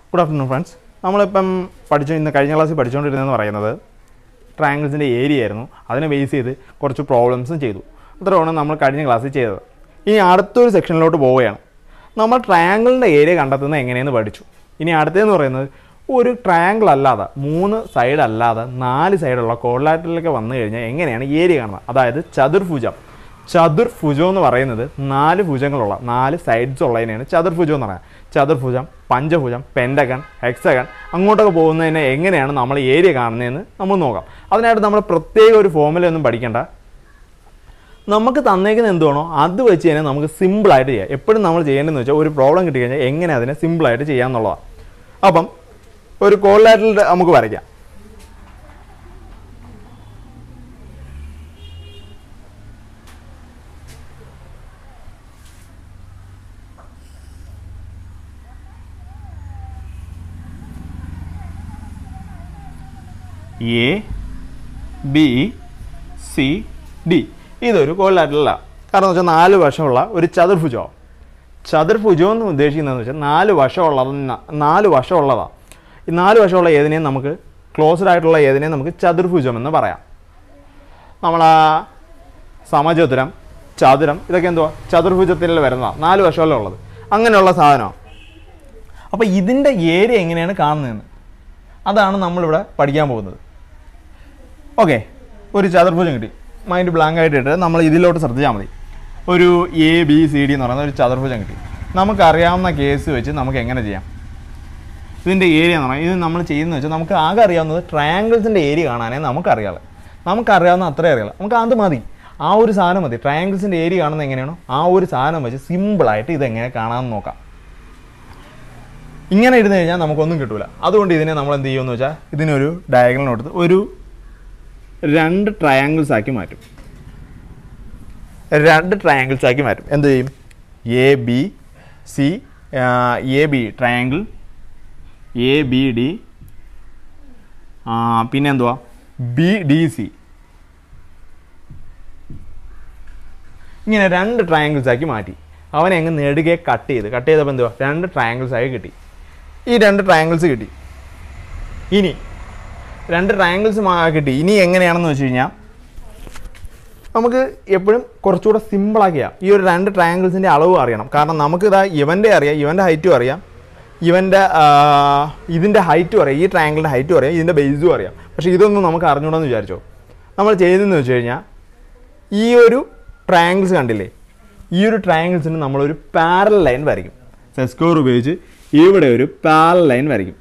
good afternoon friends നമ്മളിപ്പം പഠിച്ചു ഇന്ന് കഴിഞ്ഞ ക്ലാസ്സിൽ പഠിച്ചുകൊണ്ടിരുന്നതെന്ന് പറയുന്നത് ട്രയാങ്കിൾസിൻ്റെ ഏരിയ ആയിരുന്നു അതിനെ ബേസ് ചെയ്ത് കുറച്ച് പ്രോബ്ലംസും ചെയ്തു അത്രയാണ് നമ്മൾ കഴിഞ്ഞ ക്ലാസ്സിൽ ചെയ്തത് ഇനി അടുത്തൊരു സെക്ഷനിലോട്ട് പോവുകയാണ് നമ്മൾ ട്രയാങ്കിളിൻ്റെ ഏരിയ കണ്ടെത്തുന്നത് എങ്ങനെയെന്ന് പഠിച്ചു ഇനി അടുത്തതെന്ന് പറയുന്നത് ഒരു ട്രയാങ്കിൾ അല്ലാതെ മൂന്ന് സൈഡ് അല്ലാതെ നാല് സൈഡുള്ള കോളിലാറ്ററിലൊക്കെ വന്നു കഴിഞ്ഞാൽ എങ്ങനെയാണ് ഏരിയ കാണുന്നത് അതായത് ചതുർഭുജം ചതുർഭുജം എന്ന് പറയുന്നത് നാല് ഭുജങ്ങളുള്ള നാല് സൈഡ്സ് ഉള്ളതിനെയാണ് ചതുർഭുജം എന്ന് പറയുന്നത് ചതുർഭുജം പഞ്ചഭുജം പെൻഡഗൺ ഹെക്സഗൺ അങ്ങോട്ടൊക്കെ പോകുന്നതിനെ എങ്ങനെയാണ് നമ്മൾ ഏരിയ കാണുന്നതെന്ന് നമ്മൾ നോക്കാം അതിനായിട്ട് നമ്മൾ പ്രത്യേക ഒരു ഫോമുല ഒന്നും പഠിക്കേണ്ട നമുക്ക് തന്നേക്കുന്ന എന്തുവാണോ അത് വെച്ച് തന്നെ നമുക്ക് സിമ്പിളായിട്ട് ചെയ്യാം എപ്പോഴും നമ്മൾ ചെയ്യേണ്ടതെന്ന് വെച്ചാൽ ഒരു പ്രോബ്ലം കിട്ടിക്കഴിഞ്ഞാൽ എങ്ങനെ അതിനെ സിമ്പിളായിട്ട് ചെയ്യാമെന്നുള്ളതാണ് അപ്പം ഒരു കോളിലാറ്ററിൽ നമുക്ക് വരയ്ക്കാം എ ബി സി ഡി ഇതൊരു കോളിലാറ്ററല്ല കാരണം എന്ന് വെച്ചാൽ നാല് വശമുള്ള ഒരു ചതുർഭുജമാണ് ചതുർഭുജം എന്ന് ഉദ്ദേശിക്കുന്നതെന്ന് വെച്ചാൽ നാല് വശമുള്ളത് നാല് വശമുള്ളതാണ് ഈ നാല് വശമുള്ള ഏതിനെയും നമുക്ക് ക്ലോസ്ഡ് ആയിട്ടുള്ള ഏതിനെയും നമുക്ക് ചതുർഭുജം എന്ന് പറയാം നമ്മൾ ആ സമചതുരം ചതുരം ഇതൊക്കെ എന്തുവാ ചതുർഭുജത്തിൽ വരുന്നതാണ് നാല് വശമല്ലേ ഉള്ളത് അങ്ങനെയുള്ള സാധനമാണ് അപ്പോൾ ഇതിൻ്റെ ഏരിയ എങ്ങനെയാണ് കാണുന്നതെന്ന് അതാണ് നമ്മളിവിടെ പഠിക്കാൻ പോകുന്നത് ഓക്കെ ഒരു ചതുർഭുജം കിട്ടി മൈൻഡ് ബ്ലാങ്ക് ആയിട്ട് ഇട്ട് നമ്മൾ ഇതിലോട്ട് ശ്രദ്ധിച്ചാൽ മതി ഒരു എ ബി സി ഡി എന്ന് പറയുന്ന ഒരു ചതുർഭുജം കിട്ടി നമുക്കറിയാവുന്ന കേസ് വെച്ച് നമുക്ക് എങ്ങനെ ചെയ്യാം ഇതിൻ്റെ ഏരിയ എന്ന് പറഞ്ഞാൽ ഇത് നമ്മൾ ചെയ്യുന്നത് വെച്ചാൽ നമുക്ക് ആകെ അറിയാവുന്നത് ട്രയാങ്കിൾസിൻ്റെ ഏരിയ കാണാനേ നമുക്കറിയാളെ നമുക്കറിയാവുന്ന അത്രേ അറിയാം നമുക്ക് അത് മതി ആ ഒരു സാധനം മതി ട്രയാങ്കിൾസിൻ്റെ ഏരിയ കാണുന്നത് എങ്ങനെയാണോ ആ ഒരു സാധനം വെച്ച് സിമ്പിളായിട്ട് ഇതെങ്ങനെ കാണാമെന്ന് നോക്കാം ഇങ്ങനെ ഇരുന്ന് കഴിഞ്ഞാൽ നമുക്കൊന്നും കിട്ടൂല അതുകൊണ്ട് ഇതിനെ നമ്മൾ എന്ത് ചെയ്യുമെന്ന് വെച്ചാൽ ഇതിനൊരു ഡയഗ്രം കൊടുത്ത് ഒരു രണ്ട് ട്രയാങ്കിൾസ് ആക്കി മാറ്റും രണ്ട് ട്രയാങ്കിൾസ് ആക്കി മാറ്റും എന്ത് ചെയ്യും A B C A B triangle A B D പിന്നെ എന്തുവാ ബി ഡി സി ഇങ്ങനെ രണ്ട് ട്രയാങ്കിൾസ് ആക്കി മാറ്റി അവനെ അങ്ങ് നെടുകെ കട്ട് ചെയ്ത് കട്ട് ചെയ്തപ്പോൾ എന്തുവാ രണ്ട് ട്രയാങ്കിൾസ് ആയി കിട്ടി ഈ രണ്ട് ട്രയാങ്കിൾസ് കിട്ടി ഇനി രണ്ട് ട്രയാങ്കിൾസ് കിട്ടി ഇനി എങ്ങനെയാണെന്ന് വെച്ച് കഴിഞ്ഞാൽ നമുക്ക് എപ്പോഴും കുറച്ചുകൂടെ സിമ്പിളാക്കിയാൽ ഈ ഒരു രണ്ട് ട്രയാങ്കിൾസിൻ്റെ അളവ് അറിയണം കാരണം നമുക്ക് ഇതാ ഇവൻ്റെ അറിയാം ഇവൻ്റെ ഹൈറ്റും അറിയാം ഇവൻ്റെ ഇതിൻ്റെ ഹൈറ്റും അറിയാം ഈ ട്രയാങ്കിളിൻ്റെ ഹൈറ്റും അറിയാം ഇതിൻ്റെ ബേസും അറിയാം പക്ഷേ ഇതൊന്നും നമുക്ക് അറിഞ്ഞൂടെന്ന് വിചാരിച്ചോ നമ്മൾ ചെയ്തതെന്ന് വെച്ച് കഴിഞ്ഞാൽ ഈ ഒരു ട്രയാങ്കിൾസ് കണ്ടില്ലേ ഈ ഒരു ട്രയാങ്കിൾസിന് നമ്മളൊരു പാരൽ ലൈൻ വരയ്ക്കും സെസ്കോർ ഉപയോഗിച്ച് ഇവിടെ ഒരു പാരൽ ലൈൻ വരയ്ക്കും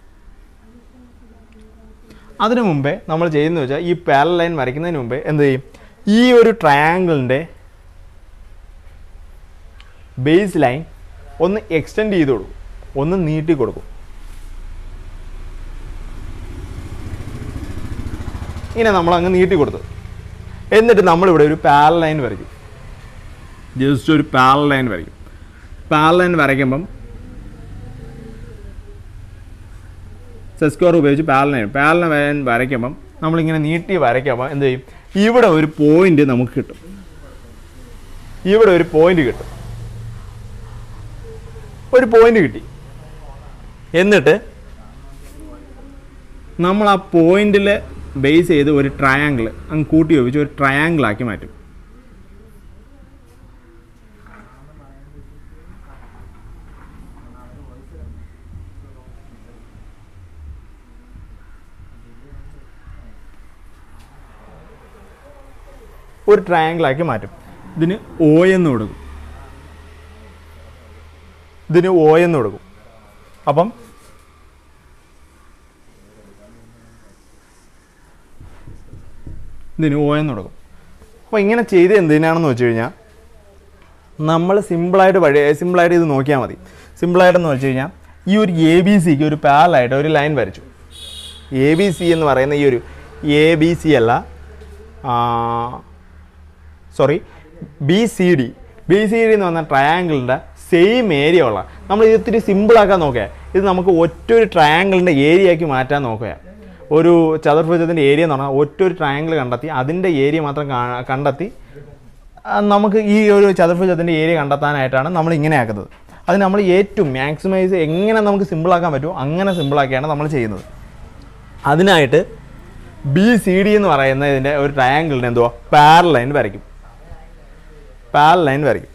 അതിനു മുമ്പേ നമ്മൾ ചെയ്യുന്നത് വെച്ചാൽ ഈ പാരൽ ലൈൻ വരയ്ക്കുന്നതിന് മുമ്പേ എന്ത് ചെയ്യും ഈ ഒരു ട്രയാങ്കിളിൻ്റെ ബേസ് ലൈൻ ഒന്ന് എക്സ്റ്റെൻഡ് ചെയ്ത് കൊടുക്കും ഒന്ന് നീട്ടി കൊടുക്കും ഇങ്ങനെ നമ്മൾ അങ്ങ് നീട്ടി കൊടുത്തു എന്നിട്ട് നമ്മളിവിടെ ഒരു പാരൽ ലൈൻ വരയ്ക്കും ജസ്റ്റ് ഒരു പാരൽ ലൈൻ വരയ്ക്കും പാരൽ ലൈൻ വരയ്ക്കുമ്പം സെസ്കോർ ഉപയോഗിച്ച് പാരൽ ലൈൻ പാരൽ ലൈൻ വരയ്ക്കുമ്പം നമ്മളിങ്ങനെ നീട്ടി വരയ്ക്കുമ്പോൾ എന്ത് ചെയ്യും ഇവിടെ ഒരു പോയിന്റ് നമുക്ക് കിട്ടും ഇവിടെ ഒരു പോയിന്റ് കിട്ടും ഒരു പോയിന്റ് കിട്ടി എന്നിട്ട് നമ്മൾ ആ പോയിന്റിൽ ബേസ് ചെയ്ത് ഒരു ട്രയാങ്കിൾ അങ്ങ് കൂട്ടി ഉപയോഗിച്ച് ഒരു ട്രയാങ്കിൾ ആക്കി മാറ്റും ഒരു ട്രയാങ്കിൾ ആക്കി മാറ്റും ഇതിന് ഒ എന്ന് കൊടുക്കും ഇതിന് ഒ എന്ന് കൊടുക്കും അപ്പം ഇതിന് ഒ എന്ന് കൊടുക്കും അപ്പോൾ ഇങ്ങനെ ചെയ്ത് എന്തിനാണെന്ന് വെച്ച് കഴിഞ്ഞാൽ നമ്മൾ സിമ്പിളായിട്ട് വഴി സിമ്പിളായിട്ട് ഇത് നോക്കിയാൽ മതി സിമ്പിളായിട്ടെന്ന് വെച്ച് കഴിഞ്ഞാൽ ഈ ഒരു എ ബി സിക്ക് ഒരു പാലായിട്ട് ഒരു ലൈൻ വരച്ചു എ ബി സി എന്ന് പറയുന്ന ഈ ഒരു എ ബി സി അല്ല sorry B C D B C D എന്ന് പറഞ്ഞ ട്രയാങ്കിളിൻ്റെ സെയിം ഏരിയ ഉള്ള നമ്മൾ ഇത് ഇത്തിരി സിമ്പിളാക്കാൻ നോക്കുക ഇത് നമുക്ക് ഒറ്റ ഒരു ട്രയാങ്കിളിൻ്റെ ഏരിയ ആക്കി മാറ്റാൻ നോക്കുക ഒരു ചതുർഭുജത്തിൻ്റെ ഏരിയ എന്ന് പറഞ്ഞാൽ ഒറ്റ ഒരു ട്രയാങ്കിൾ കണ്ടെത്തി അതിൻ്റെ ഏരിയ മാത്രം കാ- കണ്ടെത്തി ആ, നമുക്ക് ഈ ഒരു ചതുർഭുജത്തിൻ്റെ ഏരിയ കണ്ടെത്താനായിട്ടാണ് നമ്മൾ ഇങ്ങനെ ആക്കുന്നത് അത് നമ്മൾ ഏറ്റവും മാക്സിമൈസ് എങ്ങനെ നമുക്ക് സിമ്പിളാക്കാൻ പറ്റുമോ അങ്ങനെ സിമ്പിളാക്കിയാണ് നമ്മൾ ചെയ്യുന്നത് അതിനായിട്ട് ബി സി ഡി എന്ന് പറയുന്ന ഇതിൻ്റെ ഒരു ട്രയാങ്കിളിന് എന്തുവാ പാരൽ ലൈൻ വരയ്ക്കും പാരൽ ലൈൻ വരയ്ക്കും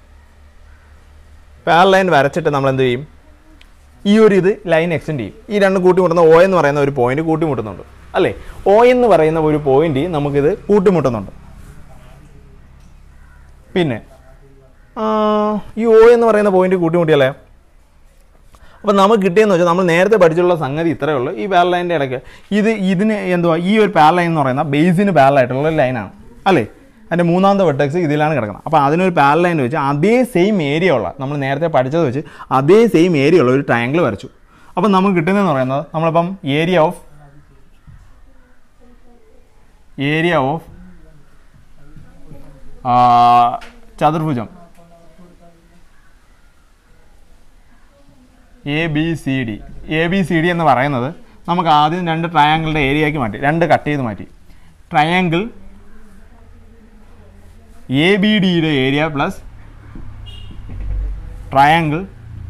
പാരൽ ലൈൻ വരച്ചിട്ട് നമ്മൾ എന്ത് ചെയ്യും ഈ ഒരു ഇത് ലൈൻ എക്സ്റ്റെൻഡ് ചെയ്യും ഈ രണ്ട് കൂട്ടിമുട്ടുന്ന ഒ എന്ന് പറയുന്ന ഒരു പോയിന്റ് കൂട്ടിമുട്ടുന്നുണ്ട് അല്ലേ ഒ എന്ന് പറയുന്ന ഒരു പോയിന്റ് നമുക്കിത് കൂട്ടിമുട്ടുന്നുണ്ട് പിന്നെ ആ, ഈ ഒ എന്ന് പറയുന്ന പോയിന്റ് കൂട്ടിമുട്ടിയല്ലേ അപ്പോൾ നമുക്ക് കിട്ടിയെന്ന് വെച്ചാൽ നമ്മൾ നേരത്തെ പഠിച്ചുള്ള സംഗതി ഇത്രയേ ഉള്ളൂ ഈ പാരൽ ലൈനിൻ്റെ ഇടയ്ക്ക് ഇത് ഇതിന് എന്തുവാ ഈ ഒരു പാരൽ ലൈൻ എന്ന് പറയുന്ന ബേസിന് പാരലായിട്ടുള്ള ഒരു ലൈനാണ് അല്ലേ അതിൻ്റെ മൂന്നാമത്തെ വെട്ടക്സ് ഇതിലാണ് കിടക്കുന്നത് അപ്പോൾ അതിനൊരു പാരൽ ലൈൻ വെച്ച് അതേ സെയിം ഏരിയ ഉള്ള നമ്മൾ നേരത്തെ പഠിച്ചത് വെച്ച് അതേ സെയിം ഏരിയ ഉള്ള ഒരു ട്രയാങ്കിൾ വരച്ചു അപ്പം നമുക്ക് കിട്ടുന്നതെന്ന് പറയുന്നത് നമ്മളിപ്പം ഏരിയ ഓഫ് ഏരിയ ഓഫ് ചതുർഭുജം A B C D A B C D എന്ന് പറയുന്നത് നമുക്ക് ആദ്യം രണ്ട് ട്രയാങ്കിളിൻ്റെ ഏരിയയാക്കി മാറ്റി രണ്ട് കട്ട് ചെയ്ത് മാറ്റി ട്രയാങ്കിൾ എ ബി ഡിയുടെ area plus triangle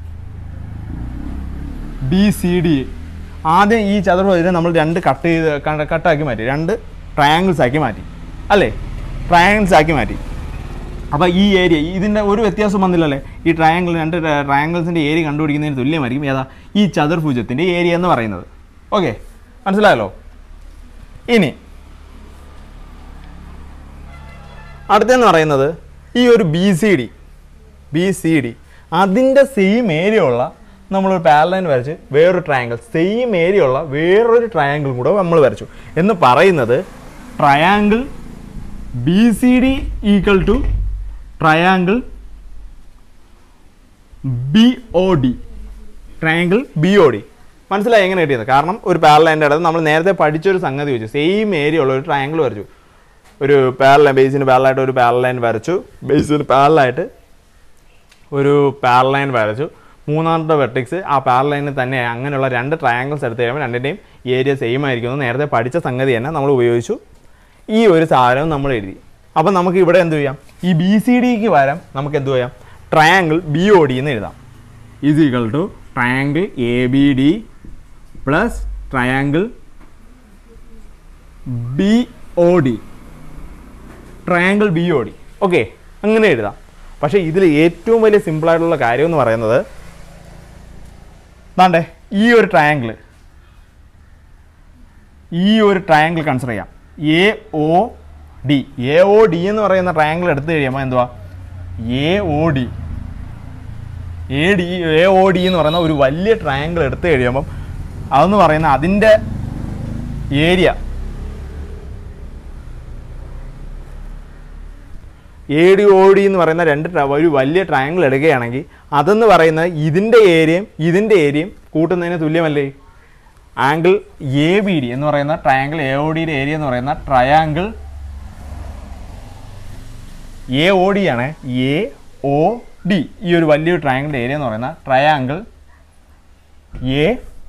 B C D ആദ്യം ഈ ചതുർഭുജനെ നമ്മൾ രണ്ട് കട്ട് ചെയ്ത് ക- കട്ടാക്കി മാറ്റി രണ്ട് ട്രയാങ്കിൾസ് ആക്കി മാറ്റി അല്ലേ ട്രയാങ്കിൾസ് ആക്കി മാറ്റി അപ്പോൾ ഈ ഏരിയ ഇതിൻ്റെ ഒരു വ്യത്യാസം വന്നില്ലല്ലേ ഈ ട്രയാങ്കിൾ രണ്ട് ട്രയാങ്കിൾസിൻ്റെ ഏരിയ കണ്ടുപിടിക്കുന്നതിന് തുല്യമായിരിക്കും ഏതാ ഈ ചതുർഭുജത്തിൻ്റെ ഏരിയ എന്ന് പറയുന്നത് ഓക്കെ മനസ്സിലായല്ലോ ഇനി അടുത്തെന്ന് പറയുന്നത് ഈ ഒരു B C D B C D അതിൻ്റെ സെയിം ഏരിയ ഉള്ള നമ്മളൊരു പാരലൈൻ വരച്ച് വേറൊരു ട്രയാങ്കിൾ സെയിം ഏരിയ ഉള്ള വേറൊരു ട്രയാങ്കിൾ കൂടെ നമ്മൾ വരച്ചു എന്ന് പറയുന്നത് triangle B C D equal to triangle B O D triangle B O D മനസ്സിലായി എങ്ങനെ കിട്ടിയത് കാരണം ഒരു പാരലൈൻ്റെ ഇടത്ത് നമ്മൾ നേരത്തെ പഠിച്ചൊരു സംഗതി വെച്ചു സെയിം ഏരിയ ഉള്ള ഒരു ട്രയാങ്കിൾ വരച്ചു ഒരു പാരലൈൻ ബേസിന് പാരലായിട്ട് ഒരു പാരലൈൻ വരച്ചു ബേസിന് പാരലായിട്ട് ഒരു പാരലൈൻ വരച്ചു മൂന്നാമത്തെ വെർട്ടിക്സ് ആ പാരലൈനിൽ തന്നെ അങ്ങനെയുള്ള രണ്ട് ട്രയാങ്കിൾസ് എടുത്ത് കഴിയുമ്പോൾ രണ്ടിൻ്റെയും ഏരിയ സെയിം ആയിരിക്കും എന്ന് നേരത്തെ പഠിച്ച സംഗതി തന്നെ നമ്മൾ ഉപയോഗിച്ചു ഈ ഒരു സാധനം നമ്മൾ എഴുതി അപ്പം നമുക്ക് ഇവിടെ എന്ത് ചെയ്യാം ഈ ബി സി ഡിക്ക് പകരം നമുക്ക് എന്ത് ചെയ്യാം ട്രയാങ്കിൾ ബി ഒ ഡി എന്ന് എഴുതാം is equal to triangle A B D plus triangle B O D triangle B O D okay അങ്ങനെ എഴുതാം പക്ഷേ ഇതിൽ ഏറ്റവും വലിയ സിമ്പിളായിട്ടുള്ള കാര്യം എന്ന് പറയുന്നത് ദാണ്ടേ ഈ ഒരു ട്രയാങ്കിൾ ഈ ഒരു ട്രയാങ്കിൾ കൺസിഡർ ചെയ്യാം A O D A O D എന്ന് പറയുന്ന ട്രയാങ്കിൾ എടുത്തു കഴിയുമ്പോൾ എന്തുവാ A O D A D A O D എന്ന് പറയുന്ന ഒരു വലിയ ട്രയാങ്കിൾ എടുത്തു കഴിയുമ്പം അതെന്ന് പറയുന്ന അതിൻ്റെ area A D O D എന്ന് പറയുന്ന രണ്ട് ട്ര- ഒരു വലിയ ട്രയാങ്കിൾ എടുക്കുകയാണെങ്കിൽ അതെന്ന് പറയുന്നത് ഇതിൻ്റെ ഏരിയയും ഇതിൻ്റെ ഏരിയയും കൂട്ടുന്നതിന് തുല്യമല്ലേ ആംഗിൾ എ ബി ഡി എന്ന് പറയുന്ന ട്രയാങ്കിൾ എ ഒ ഡിയുടെ ഏരിയ എന്ന് പറയുന്ന ട്രയാങ്കിൾ എ ഒ ഡി ആണ് എ ഒ ഡി ഈ ഒരു വലിയൊരു ട്രയാങ്കിളിൻ്റെ ഏരിയ എന്ന് പറയുന്ന triangle A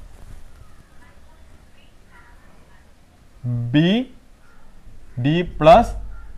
B D plus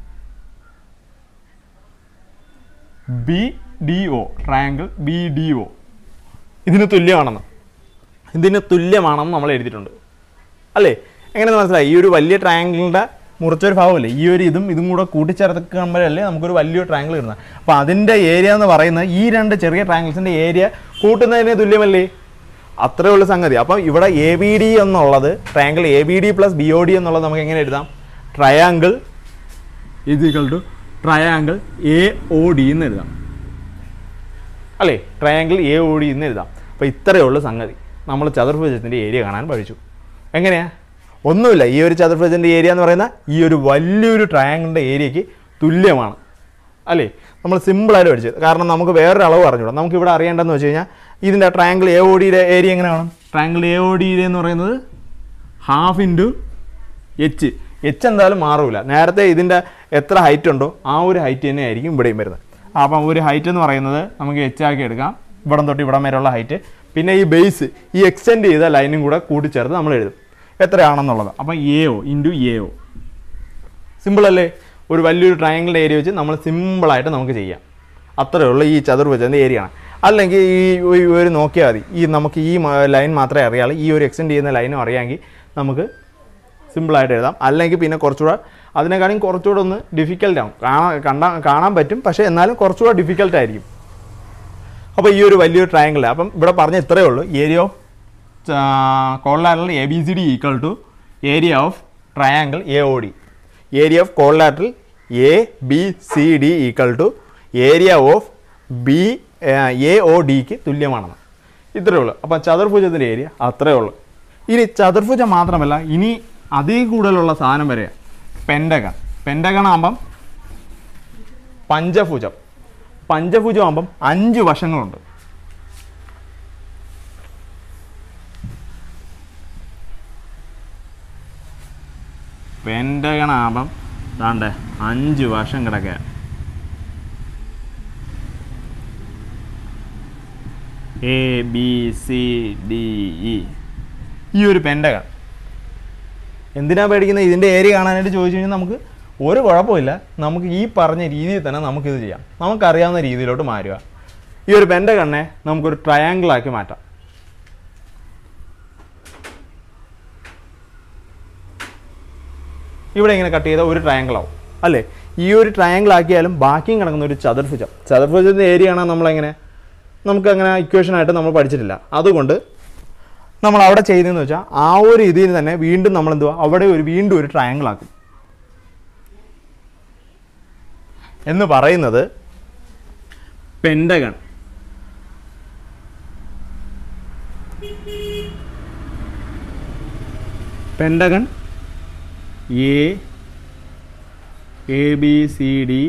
B D O triangle B D O ഇതിന് തുല്യമാണെന്ന് ഇതിന് തുല്യമാണെന്ന് നമ്മൾ എഴുതിയിട്ടുണ്ട് അല്ലേ എങ്ങനെ മനസ്സിലായി ഈ ഒരു വലിയ ട്രയാങ്കിളിൻ്റെ മുറിച്ചൊരു ഭാഗമല്ലേ ഈ ഒരു ഇതും ഇതും കൂടെ കൂട്ടിച്ചേർക്കുമ്പോഴല്ലേ നമുക്കൊരു വലിയൊരു ട്രയാങ്കിൾ കിട്ടുന്നത് അപ്പോൾ അതിൻ്റെ ഏരിയ എന്ന് പറയുന്നത് ഈ രണ്ട് ചെറിയ ട്രയാങ്കിൾസിൻ്റെ ഏരിയ കൂട്ടുന്നതിന് തുല്യമല്ലേ അത്രേ ഉള്ള സംഗതി അപ്പോൾ ഇവിടെ എ ബി ഡി എന്നുള്ളത് triangle A B D plus B O D എന്നുള്ളത് നമുക്ക് എങ്ങനെ എഴുതാം ട്രയാങ്കിൾ ഇത് equal to triangle A O D എന്ന് എഴുതാം അല്ലേ ട്രയാങ്കിൾ എ ഒ ഡി എന്ന് എഴുതാം അപ്പോൾ ഇത്രയേ ഉള്ളൂ സംഗതി നമ്മൾ ചതുർഭുജത്തിൻ്റെ ഏരിയ കാണാൻ പഠിച്ചു എങ്ങനെയാ ഒന്നുമില്ല ഈ ഒരു ചതുർഭുജത്തിൻ്റെ ഏരിയ എന്ന് പറയുന്ന ഈ ഒരു വലിയൊരു ട്രയാങ്കിളിൻ്റെ ഏരിയയ്ക്ക് തുല്യമാണ് അല്ലേ നമ്മൾ സിമ്പിളായിട്ട് പഠിച്ചത് കാരണം നമുക്ക് വേറൊരു അളവ് പറഞ്ഞുകൂടാ നമുക്ക് ഇവിടെ അറിയേണ്ടതെന്ന് വെച്ച് കഴിഞ്ഞാൽ ഇതിൻ്റെ ട്രയാങ്കിൾ എ ഒ ഡിയുടെ ഏരിയ എങ്ങനെ കാണും ട്രയാങ്കിൾ എ ഒ ഡിയുടെ എന്ന് പറയുന്നത് ഹാഫ് ഇൻറ്റു എച്ച് എച്ച് എന്തായാലും മാറൂല നേരത്തെ ഇതിൻ്റെ എത്ര ഹൈറ്റ് ഉണ്ടോ ആ ഒരു ഹൈറ്റ് തന്നെ ആയിരിക്കും ഇവിടെയും വരുന്നത് അപ്പം ഒരു ഹൈറ്റ് എന്ന് പറയുന്നത് നമുക്ക് എച്ച് ആക്കി എടുക്കാം ഇവിടം തൊട്ട് ഇവിടം വരെയുള്ള ഹൈറ്റ് പിന്നെ ഈ ബേസ് ഈ എക്സ്റ്റെൻഡ് ചെയ്ത ലൈനും കൂടെ കൂട്ടിച്ചേർത്ത് നമ്മൾ എഴുതും എത്രയാണെന്നുള്ളത് അപ്പം A O into A O simple അല്ലേ ഒരു വലിയൊരു ട്രയാങ്കിളിൻ്റെ ഏരിയ വെച്ച് നമ്മൾ സിമ്പിളായിട്ട് നമുക്ക് ചെയ്യാം അത്രയേ ഉള്ളൂ ഈ ചതുർഭുജത്തിൻ്റെ ഏരിയ ആണ് അല്ലെങ്കിൽ ഈ ഈ ഒരു നോക്കിയാൽ മതി ഈ നമുക്ക് ഈ ലൈൻ മാത്രമേ അറിയാളൂ ഈ ഒരു എക്സ്റ്റെൻഡ് ചെയ്യുന്ന ലൈനും അറിയാമെങ്കിൽ നമുക്ക് സിമ്പിളായിട്ട് എഴുതാം അല്ലെങ്കിൽ പിന്നെ കുറച്ചുകൂടെ അതിനെക്കാളും കുറച്ചുകൂടെ ഒന്ന് ഡിഫിക്കൽട്ട് ആവും കാണാൻ കണ്ടാ കാണാൻ പറ്റും പക്ഷേ എന്നാലും കുറച്ചുകൂടെ ഡിഫിക്കൽട്ട് ആയിരിക്കും അപ്പോൾ ഈ ഒരു വലിയൊരു ട്രയാങ്കിൾ അപ്പം ഇവിടെ പറഞ്ഞ ഇത്രയേ ഉള്ളൂ area of quadrilateral A B C D equal to area of triangle A O D area of quadrilateral A B C D equal to area of B A O ഡിക്ക് തുല്യമാണെന്ന് ഇത്രയേ ഉള്ളൂ അപ്പം ചതുർഭുജത്തിൻ്റെ ഏരിയ അത്രയേ ഉള്ളൂ ഇനി ചതുർഭുജം മാത്രമല്ല ഇനി അതിൽ കൂടുതലുള്ള സാധനം വരെ പെൻഡഗൺ പെൻഡഗൺ ആകുമ്പം പഞ്ചഭുജം പഞ്ചഭുജം ആകുമ്പം അഞ്ച് വശങ്ങളുണ്ട് പെൻഡഗൺ ആകുമ്പം താണ്ടെ അഞ്ച് വശം കിടക്കുക A B C D E ഈ ഒരു പെൻഡഗൺ എന്തിനാ പേടിക്കുന്നത് ഇതിൻ്റെ ഏരിയ കാണാനായിട്ട് ചോദിച്ചു കഴിഞ്ഞാൽ നമുക്ക് ഒരു കുഴപ്പമില്ല നമുക്ക് ഈ പറഞ്ഞ രീതിയിൽ തന്നെ നമുക്കിത് ചെയ്യാം നമുക്കറിയാവുന്ന രീതിയിലോട്ട് മാറുക ഈ ഒരു പെൻഡഗണ്ണെ നമുക്കൊരു ട്രയാങ്കിൾ ആക്കി മാറ്റാം ഇവിടെ ഇങ്ങനെ കട്ട് ചെയ്ത ഒരു ട്രയാങ്കിൾ ആവും അല്ലേ ഈ ഒരു ട്രയാങ്കിൾ ആക്കിയാലും ബാക്കിയും കിടക്കുന്ന ഒരു ചതുർഭുജം ചതുർഭുജത്തിൻ്റെ ഏരിയ ആണ് നമ്മളെങ്ങനെ നമുക്കങ്ങനെ ഇക്വേഷനായിട്ട് നമ്മൾ പഠിച്ചിട്ടില്ല അതുകൊണ്ട് നമ്മൾ അവിടെ ചെയ്തതെന്ന് വെച്ചാൽ ആ ഒരു ഇതിൽ തന്നെ വീണ്ടും നമ്മൾ എന്തുവാ അവിടെ ഒരു വീണ്ടും ഒരു ട്രയാങ്കിൾ ആക്കും എന്ന് പറയുന്നത് pentagon pentagon A A B C D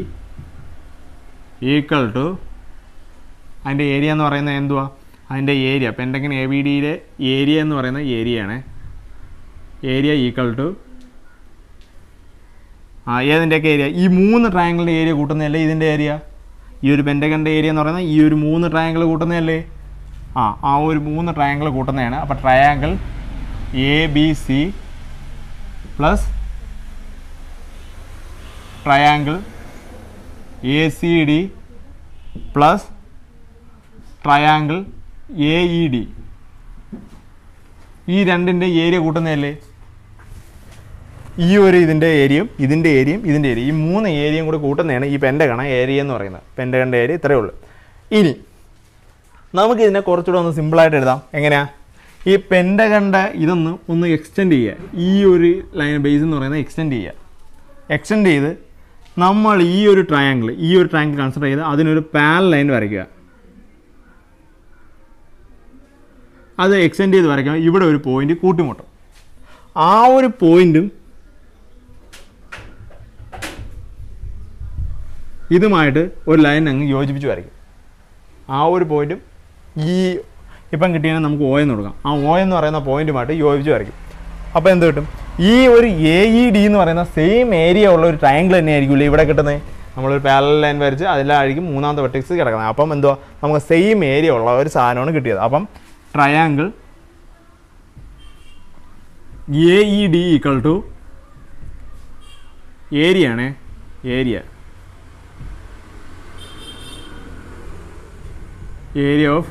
equal to അതിൻ്റെ ഏരിയ എന്ന് പറയുന്നത് എന്തുവാ അതിൻ്റെ ഏരിയ പെൻഡഗൺ എ ബി ഡിയിലെ ഏരിയ എന്ന് പറയുന്ന ഏരിയയാണ് ഏരിയ ഈക്വൽ ടു ആ ഏതിൻ്റെയൊക്കെ ഏരിയ ഈ മൂന്ന് ട്രയാങ്കിളിൻ്റെ ഏരിയ കൂട്ടുന്നതല്ലേ ഇതിൻ്റെ ഏരിയ ഈ ഒരു പെൻഡഗണിൻ്റെ ഏരിയ എന്ന് പറയുന്നത് ഈ ഒരു മൂന്ന് ട്രയാങ്കിൾ കൂട്ടുന്നതല്ലേ ആ ആ ഒരു മൂന്ന് ട്രയാങ്കിൾ കൂട്ടുന്നതാണ് അപ്പോൾ triangle A B C plus triangle A C D plus triangle A E D ഈ രണ്ടിൻ്റെ ഏരിയ കൂട്ടുന്നതല്ലേ ഈ ഒരു ഇതിൻ്റെ ഏരിയയും ഇതിൻ്റെ ഏരിയയും ഇതിൻ്റെ ഏരിയ ഈ മൂന്ന് ഏരിയയും കൂടെ കൂട്ടുന്നതാണ് ഈ പെൻഡഗണ ഏരിയ എന്ന് പറയുന്നത് പെൻഡഗണിൻ്റെ ഏരിയ ഇത്രയേ ഉള്ളൂ ഇനി നമുക്ക് ഇതിനെ കുറച്ചുകൂടെ ഒന്ന് സിമ്പിളായിട്ട് എഴുതാം എങ്ങനെയാ ഈ പെൻഡഗണിൻ്റെ ഇതൊന്ന് ഒന്ന് എക്സ്റ്റെൻഡ് ചെയ്യുക ഈ ഒരു ലൈൻ ബേസ് എന്ന് പറയുന്നത് എക്സ്റ്റെൻഡ് ചെയ്യുക എക്സ്റ്റെൻഡ് ചെയ്ത് നമ്മൾ ഈ ഒരു ട്രയാങ്കിൾ ഈ ഒരു ട്രയാങ്കിൾ കൺസിഡർ ചെയ്ത് അതിനൊരു പാരൽ ലൈൻ വരയ്ക്കുക അത് എക്സ്റ്റെൻഡ് ചെയ്ത് വരയ്ക്കുമ്പോൾ ഇവിടെ ഒരു പോയിന്റ് കൂട്ടിമുട്ടും ആ ഒരു പോയിന്റും ഇതുമായിട്ട് ഒരു ലൈൻ അങ്ങ് യോജിപ്പിച്ച് വരയ്ക്കും ആ ഒരു പോയിന്റും ഈ ഇപ്പം കിട്ടിയാൽ നമുക്ക് ഓ എന്ന് കൊടുക്കാം ആ ഓ എന്ന് പറയുന്ന പോയിന്റുമായിട്ട് യോജിച്ച് വരയ്ക്കും അപ്പോൾ എന്ത് കിട്ടും ഈ ഒരു എ ഇ ഡി എന്ന് പറയുന്ന സെയിം ഏരിയ ഉള്ള ഒരു ട്രയാങ്കിൾ തന്നെ ആയിരിക്കില്ലേ ഇവിടെ കിട്ടുന്നത് നമ്മളൊരു പാരൽ ലൈൻ വരച്ച് അതിലായിരിക്കും മൂന്നാമത്തെ വെട്ടിക്സ് കിടക്കുന്നത് അപ്പം എന്തുവാ നമുക്ക് സെയിം ഏരിയ ഉള്ള ഒരു സാധനമാണ് കിട്ടിയത് അപ്പം triangle A E D equal to area ആണ് area area of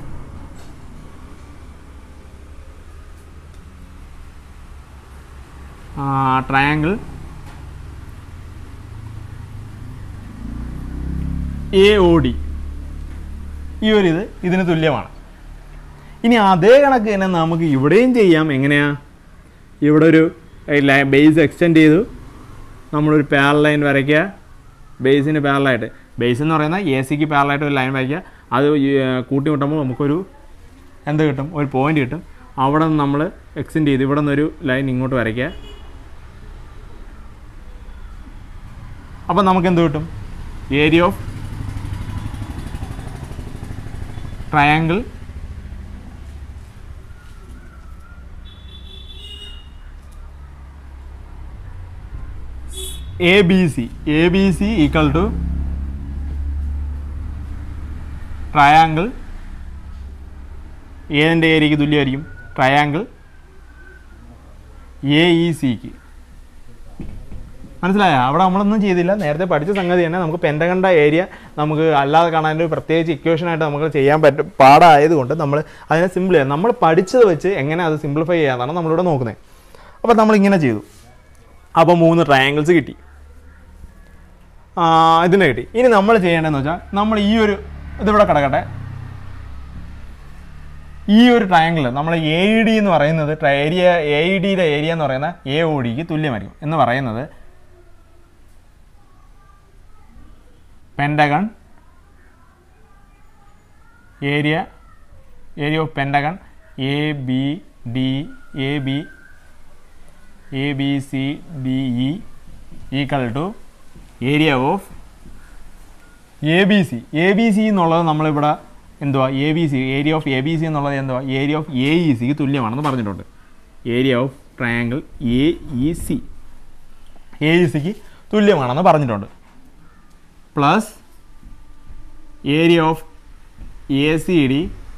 triangle A O D ഈ ഒരു ഇത് ഇതിന് തുല്യമാണ് ഇനി അതേ കണക്ക് തന്നെ നമുക്ക് ഇവിടെയും ചെയ്യാം എങ്ങനെയാ ഇവിടെ ഒരു ബേസ് എക്സ്റ്റെൻഡ് ചെയ്തു നമ്മളൊരു പാരൽ ലൈൻ വരയ്ക്കുക ബേസിന് പാരലായിട്ട് ബേസ് എന്ന് പറയുന്നത് എ സിക്ക് പാരലായിട്ട് ഒരു ലൈൻ വരയ്ക്കുക അത് ഈ, കൂട്ടിമുട്ടുമ്പോൾ നമുക്കൊരു എന്ത് കിട്ടും ഒരു പോയിന്റ് കിട്ടും അവിടെ നിന്ന് നമ്മൾ എക്സ്റ്റെൻഡ് ചെയ്ത് ഇവിടെ നിന്നൊരു ലൈൻ ഇങ്ങോട്ട് വരയ്ക്കുക അപ്പം നമുക്ക് എന്ത് കിട്ടും area of triangle A B C A B C equal to triangle ഏതിൻ്റെ ഏരിയയ്ക്ക് തുല്യമായിരിക്കും ട്രയാങ്കിൾ എ ഇ സിക്ക് മനസ്സിലായോ അവിടെ നമ്മളൊന്നും ചെയ്തില്ല നേരത്തെ പഠിച്ച സംഗതി തന്നെ നമുക്ക് പെൻറ്റകണ്ട ഏരിയ നമുക്ക് അല്ലാതെ കാണാൻ ഒരു പ്രത്യേകിച്ച് ഇക്വേഷനായിട്ട് നമുക്ക് ചെയ്യാൻ പറ്റും പാടായതുകൊണ്ട് നമ്മൾ അതിനെ സിമ്പിൾ ചെയ്യാം നമ്മൾ പഠിച്ചത് വെച്ച് എങ്ങനെ അത് സിംപ്ലിഫൈ ചെയ്യാന്നാണ് നമ്മളിവിടെ നോക്കുന്നത് അപ്പോൾ നമ്മളിങ്ങനെ ചെയ്തു അപ്പോൾ മൂന്ന് ട്രയാങ്കിൾസ് കിട്ടി ആ, ഇതിനെ കിട്ടി ഇനി നമ്മൾ ചെയ്യേണ്ടതെന്ന് വെച്ചാൽ നമ്മൾ ഈ ഒരു ഇതിവിടെ കിടക്കട്ടെ ഈ ഒരു ട്രയാങ്കിൾ നമ്മൾ എ ഇ ഡി എന്ന് പറയുന്നത് ഏരിയ എ ഇ ഡിയുടെ ഏരിയ എന്ന് പറയുന്ന എ ഒ ഡിക്ക് തുല്യമായിരിക്കും എന്ന് പറയുന്നത് pentagon area area of pentagon A B D A B A B C D E equal to area of A B C A B C എന്നുള്ളത് നമ്മളിവിടെ എന്തുവാ A B C area of A B C എന്നുള്ളത് എന്തുവാ area of A E സിക്ക് തുല്യമാണെന്ന് പറഞ്ഞിട്ടുണ്ട് area of triangle A E C A E സിക്ക് തുല്യമാണെന്ന് പറഞ്ഞിട്ടുണ്ട് plus area of A C D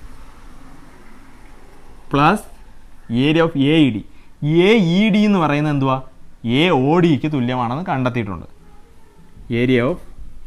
plus area of A E D A E D എന്ന് പറയുന്നത് എന്തുവാ എ ഒ ഡിക്ക് തുല്യമാണെന്ന് കണ്ടെത്തിയിട്ടുണ്ട് area of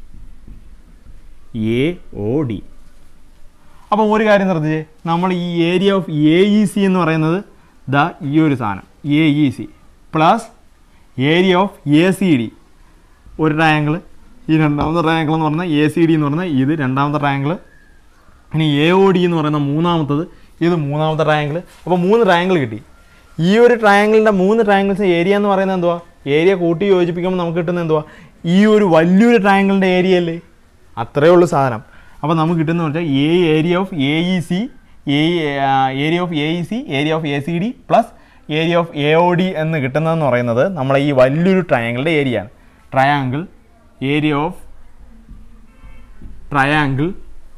A O D അപ്പോൾ ഒരു കാര്യം ശ്രദ്ധിച്ചേ നമ്മൾ ഈ area of A E C എന്ന് പറയുന്നത് ദാ ഈ ഒരു സാധനം A E C plus area of A C D ഒരു ട്രയാങ്കിൾ ഈ രണ്ടാമത്തെ ട്രയാങ്കിൾ എന്ന് പറഞ്ഞാൽ എ സി ഡി എന്ന് പറഞ്ഞാൽ ഇത് രണ്ടാമത്തെ ട്രയാങ്കിൾ ഇനി എ ഒ ഡി എന്ന് പറയുന്ന മൂന്നാമത്തത് ഇത് മൂന്നാമത്തെ ട്രയാങ്കിൾ അപ്പോൾ മൂന്ന് ട്രയാങ്കിൾ കിട്ടി ഈ ഒരു ട്രയാങ്കിളിൻ്റെ മൂന്ന് ട്രയാങ്കിൾസ് ഏരിയ എന്ന് പറയുന്നത് എന്തുവാ ഏരിയ കൂട്ടി യോജിപ്പിക്കുമ്പോൾ നമുക്ക് കിട്ടുന്നത് എന്തുവാ ഈ ഒരു വലിയൊരു ട്രയാങ്കിളിൻ്റെ ഏരിയ അല്ലേ അത്രയേ ഉള്ളൂ സാധനം അപ്പോൾ നമുക്ക് കിട്ടുന്ന വെച്ചാൽ A area of A E C A area of A E C area of A C D plus area of A O D എന്ന് കിട്ടുന്നതെന്ന് പറയുന്നത് നമ്മളെ ഈ വലിയൊരു ട്രയാങ്കിളിൻ്റെ ഏരിയ ആണ് triangle area of triangle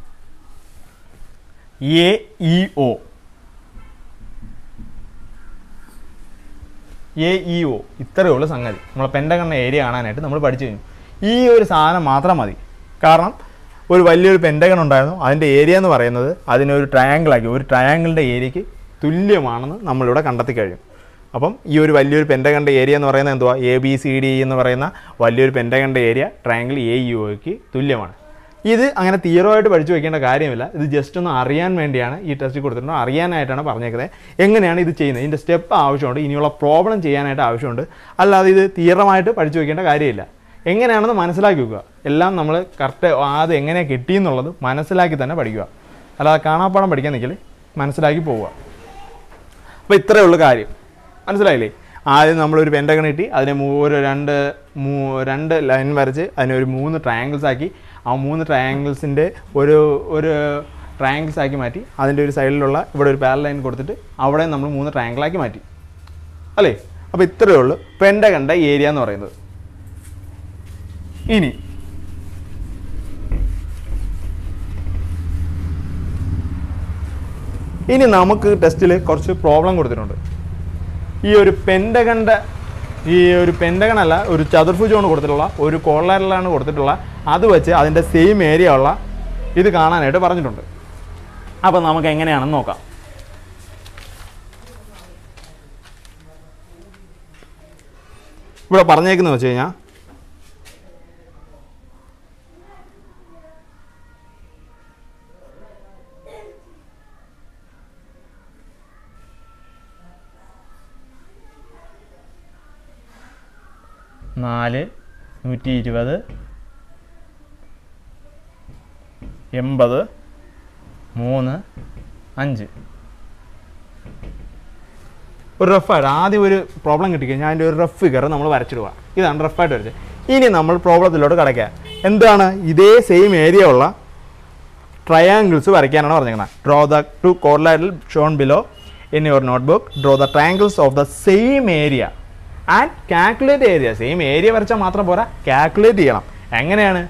A E O A E O ഇത്രയേ ഉള്ളൂ സംഗതി നമ്മളെ പെൻഡഗണ്ണ ഏരിയ കാണാനായിട്ട് നമ്മൾ പഠിച്ചു കഴിഞ്ഞു ഈ ഒരു സാധനം മാത്രം മതി കാരണം ഒരു വലിയൊരു പെൻഡഗൺ ഉണ്ടായിരുന്നു അതിൻ്റെ ഏരിയ എന്ന് പറയുന്നത് അതിനെ ഒരു triangle ആക്കി ഒരു ട്രയാങ്കിളിൻ്റെ ഏരിയയ്ക്ക് തുല്യമാണെന്ന് നമ്മളിവിടെ കണ്ടെത്തി കഴിയും അപ്പം ഈ ഒരു വലിയൊരു പെൻഡഗണിൻ്റെ ഏരിയ എന്ന് പറയുന്നത് എന്തുവാ എ ബി സി ഡി എന്ന് പറയുന്ന വലിയൊരു പെൻഡഗണിൻ്റെ ഏരിയ ട്രയാങ്കിൾ എ ഇ ഒക്ക് തുല്യമാണ് ഇത് അങ്ങനെ തീവ്രമായിട്ട് പഠിച്ചു വെക്കേണ്ട കാര്യമില്ല ഇത് ജസ്റ്റ് ഒന്ന് അറിയാൻ വേണ്ടിയാണ് ഈ ടെസ്റ്റ് കൊടുത്തിട്ടുണ്ട് അറിയാനായിട്ടാണ് പറഞ്ഞേക്കുന്നത് എങ്ങനെയാണ് ഇത് ചെയ്യുന്നത് ഇതിൻ്റെ സ്റ്റെപ്പ് ആവശ്യമുണ്ട് ഇനിയുള്ള പ്രോബ്ലം ചെയ്യാനായിട്ട് ആവശ്യമുണ്ട് അല്ലാതെ ഇത് തീവ്രമായിട്ട് പഠിച്ചു വെക്കേണ്ട കാര്യമില്ല എങ്ങനെയാണെന്ന് മനസ്സിലാക്കി വെക്കുക എല്ലാം നമ്മൾ കറക്റ്റ് അത് എങ്ങനെ കിട്ടിയെന്നുള്ളത് മനസ്സിലാക്കി തന്നെ പഠിക്കുക അല്ലാതെ കാണാപ്പാടം പഠിക്കാൻ നിൽക്കൽ മനസ്സിലാക്കി പോവുക അപ്പോൾ ഇത്രയേ ഉള്ളൂ കാര്യം മനസ്സിലായില്ലേ ആദ്യം നമ്മളൊരു പെൻറ്റഗൺ കിട്ടി അതിനെ മൂ- ഒരു രണ്ട് മൂ രണ്ട് ലൈൻ വരച്ച് അതിനെ ഒരു മൂന്ന് ട്രയാങ്കിൾസ് ആക്കി ആ മൂന്ന് ട്രയാങ്കിൾസിൻ്റെ ഒരു ഒരു ട്രയാങ്കിൾസ് ആക്കി മാറ്റി അതിൻ്റെ ഒരു സൈഡിലുള്ള ഇവിടെ ഒരു പാരൽ ലൈൻ കൊടുത്തിട്ട് അവിടെ നമ്മൾ മൂന്ന് ട്രയാങ്കിളാക്കി മാറ്റി അല്ലേ അപ്പോൾ ഇത്രയേ ഉള്ളൂ പെൻറ്റഗണ്ട ഏരിയ എന്ന് പറയുന്നത് ഇനി ഇനി നമുക്ക് ടെസ്റ്റിൽ കുറച്ച് പ്രോബ്ലം കൊടുത്തിട്ടുണ്ട് ഈ ഒരു പെൻഡഗണ്ട ഈ ഒരു പെൻഡഗൺ അല്ല ഒരു ചതുർഭുജമാണ് കൊടുത്തിട്ടുള്ള ഒരു കോളറിലാണ് കൊടുത്തിട്ടുള്ള അത് വെച്ച് അതിൻ്റെ സെയിം ഏരിയ ഉള്ള ഇത് കാണാനായിട്ട് പറഞ്ഞിട്ടുണ്ട് അപ്പം നമുക്ക് എങ്ങനെയാണെന്ന് നോക്കാം ഇവിടെ പറഞ്ഞേക്കുന്നത് വെച്ച് കഴിഞ്ഞാൽ നാല് നൂറ്റി ഇരുപത് എൺപത് മൂന്ന് അഞ്ച് ഒരു റഫായിട്ട് ആദ്യം ഒരു പ്രോബ്ലം കിട്ടിക്കഴിഞ്ഞാൽ അതിൻ്റെ ഒരു റഫ് ഫിഗർ നമ്മൾ വരച്ചിടുക ഇതാണ് റഫായിട്ട് വരച്ചത് ഇനി നമ്മൾ പ്രോബ്ലത്തിലോട്ട് കിടക്കുക എന്താണ് ഇതേ സെയിം ഏരിയ ഉള്ള ട്രയാങ്കിൾസ് വരയ്ക്കാനാണ് പറഞ്ഞിരിക്കുന്നത് draw the two quadrilateral shown below in your notebook draw the triangles of the same area and calculate area same area വരച്ചാൽ മാത്രം പോരാ കാൽക്കുലേറ്റ് ചെയ്യണം എങ്ങനെയാണ്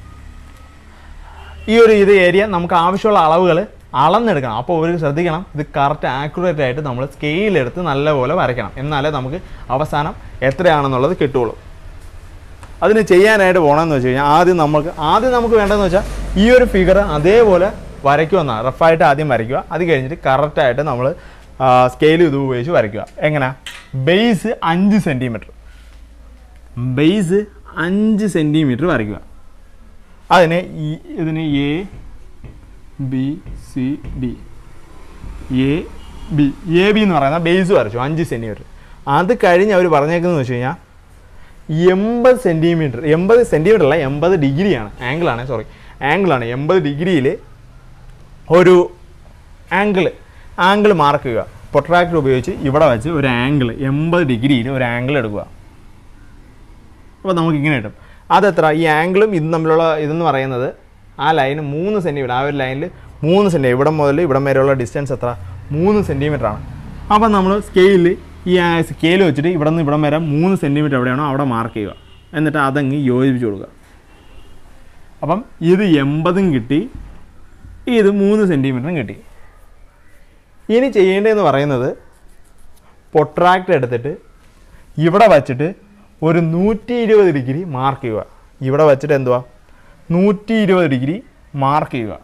ഈ ഒരു ഇത് ഏരിയ നമുക്ക് ആവശ്യമുള്ള അളവുകൾ അളന്നെടുക്കണം അപ്പോൾ ഒരു ശ്രദ്ധിക്കണം ഇത് കറക്റ്റ് ആക്യുറേറ്റ് ആയിട്ട് നമ്മൾ സ്കെയിലെടുത്ത് നല്ലപോലെ വരയ്ക്കണം എന്നാലേ നമുക്ക് അവസാനം എത്രയാണെന്നുള്ളത് കിട്ടുള്ളൂ അതിന് ചെയ്യാനായിട്ട് പോകണമെന്ന് വെച്ച് കഴിഞ്ഞാൽ ആദ്യം നമുക്ക് ആദ്യം നമുക്ക് വേണ്ടതെന്ന് വെച്ചാൽ ഈ ഒരു ഫിഗർ അതേപോലെ വരയ്ക്കുമെന്നാണ് റഫായിട്ട് ആദ്യം വരയ്ക്കുക അത് കഴിഞ്ഞിട്ട് കറക്റ്റായിട്ട് നമ്മൾ സ്കെയിൽ ഇത് ഉപയോഗിച്ച് വരയ്ക്കുക എങ്ങനെ ബേസ് അഞ്ച് സെൻറ്റിമീറ്റർ ബേസ് അഞ്ച് സെൻറ്റിമീറ്റർ വരയ്ക്കുക അതിന് ഈ ഇതിന് A B C D A B A B എന്ന് പറയുന്ന ബേസ് വരച്ചു അഞ്ച് സെൻറ്റിമീറ്റർ അത് കഴിഞ്ഞ് അവർ പറഞ്ഞേക്കുന്നത് വെച്ച് കഴിഞ്ഞാൽ എൺപത് സെൻറ്റിമീറ്റർ എൺപത് സെൻറ്റിമീറ്റർ അല്ല എൺപത് ഡിഗ്രിയാണ് ആംഗിളാണ് സോറി ആംഗിളാണ് എൺപത് ഡിഗ്രിയിൽ ഒരു ആംഗിൾ ആംഗിൾ മാർക്ക് ചെയ്യുക പൊട്രാക്ടർ ഉപയോഗിച്ച് ഇവിടെ വെച്ച് ഒരു ആംഗിൾ എൺപത് ഡിഗ്രിയിൽ ഒരു ആംഗിൾ എടുക്കുക അപ്പോൾ നമുക്ക് ഇങ്ങനെ കിട്ടും അതെത്ര ഈ ആംഗിളും ഇതും തമ്മിലുള്ള ഇതെന്ന് പറയുന്നത് ആ ലൈന് മൂന്ന് സെൻറ്റിമീറ്റർ ആ ഒരു ലൈനിൽ മൂന്ന് സെൻറ്റിമീറ്റർ ഇവിടെ മുതൽ ഇവിടം വരെയുള്ള ഡിസ്റ്റൻസ് എത്ര മൂന്ന് സെൻറ്റിമീറ്റർ ആണ് അപ്പം നമ്മൾ സ്കെയിലിൽ ഈ സ്കെയിൽ വെച്ചിട്ട് ഇവിടെ നിന്ന് ഇവിടം വരെ മൂന്ന് സെൻറ്റിമീറ്റർ എവിടെയാണോ അവിടെ മാർക്ക് ചെയ്യുക എന്നിട്ട് അതങ്ങ് യോജിപ്പിച്ച് കൊടുക്കുക അപ്പം ഇത് എൺപതും കിട്ടി ഇത് മൂന്ന് സെൻറ്റിമീറ്ററും കിട്ടി ഇനി ചെയ്യേണ്ടതെന്ന് പറയുന്നത് പൊട്രാക്ട് എടുത്തിട്ട് ഇവിടെ വച്ചിട്ട് ഒരു നൂറ്റി ഇരുപത് ഡിഗ്രി മാർക്ക് ചെയ്യുക ഇവിടെ വച്ചിട്ട് എന്തുവാ നൂറ്റി ഇരുപത് ഡിഗ്രി മാർക്ക് ചെയ്യുക